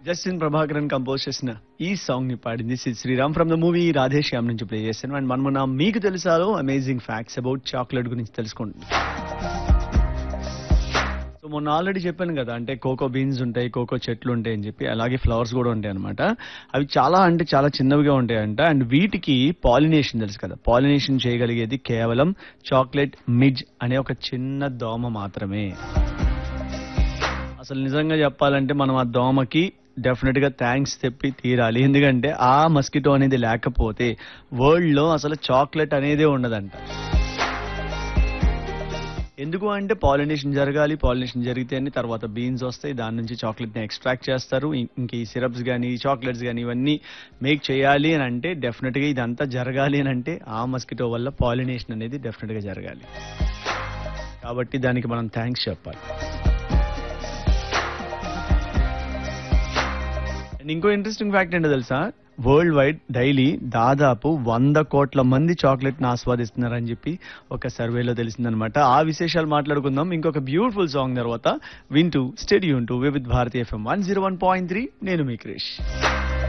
Justin Prabhakaran compose చేసిన ఈ song ని పాడింది Sri Sriram from the movie Radhe Shyam నుంచి ప్లే చేశాను అండ్ మనమున్న మీకు తెలుసాలో అమేజింగ్ ఫ్యాక్ట్స్ అబౌట్ చాక్లెట్ గురించి తెలుసుకుంటుంది సో మొన్న ఆల్రెడీ చెప్పాను కదా అంటే కోకో బీన్స్ ఉంటాయి కోకో చెట్లు ఉంటాయి అని చెప్పి అలాగే ఫ్లవర్స్ కూడా ఉంటాయి అనమాట అవి చాలా అంటే చాలా చిన్నవిగా ఉంటాయంట అండ్ వీటికి పాలినేషన్ తెలుసు కదా పాలినేషన్ చేయగలిగేది కేవలం చాక్లెట్ మిడ్జ్ అనే ఒక చిన్న దోమ మాత్రమే అసలు నిజంగా చెప్పాలంటే మనం ఆ దోమకి డెఫినెట్ గా థ్యాంక్స్ చెప్పి తీరాలి ఎందుకంటే ఆ మస్కిటో అనేది లేకపోతే వరల్డ్ లో అసలు చాక్లెట్ అనేదే ఉండదంట ఎందుకు అంటే పాలినేషన్ జరగాలి పాలినేషన్ జరిగితేనే తర్వాత బీన్స్ వస్తాయి దాని నుంచి చాక్లెట్ ని ఎక్స్ట్రాక్ట్ చేస్తారు ఇం- ఇంక ఈ సిరప్స్ కానీ చాక్లెట్స్ కానీ ఇవన్నీ మేక్ చేయాలి అని అంటే డెఫినెట్ గా ఇదంతా జరగాలి అని అంటే ఆ మస్కిటో వల్ల పాలినేషన్ అనేది డెఫినెట్ గా జరగాలి కాబట్టి దానికి మనం థ్యాంక్స్ చెప్పాలి అండ్ ఇంకో ఇంట్రెస్టింగ్ ఫ్యాక్ట్ ఏంటో తెలుసా వరల్డ్ వైడ్ డైలీ దాదాపు వంద కోట్ల మంది చాక్లెట్ ని ఆస్వాదిస్తున్నారని చెప్పి ఒక సర్వేలో తెలిసిందనమాట ఆ విశేషాలు మాట్లాడుకుందాం ఇంకొక బ్యూటిఫుల్ సాంగ్ తర్వాత వింటూ stay tuned to Vividh Bharati F M one zero one point three నేను మీ క్రిష్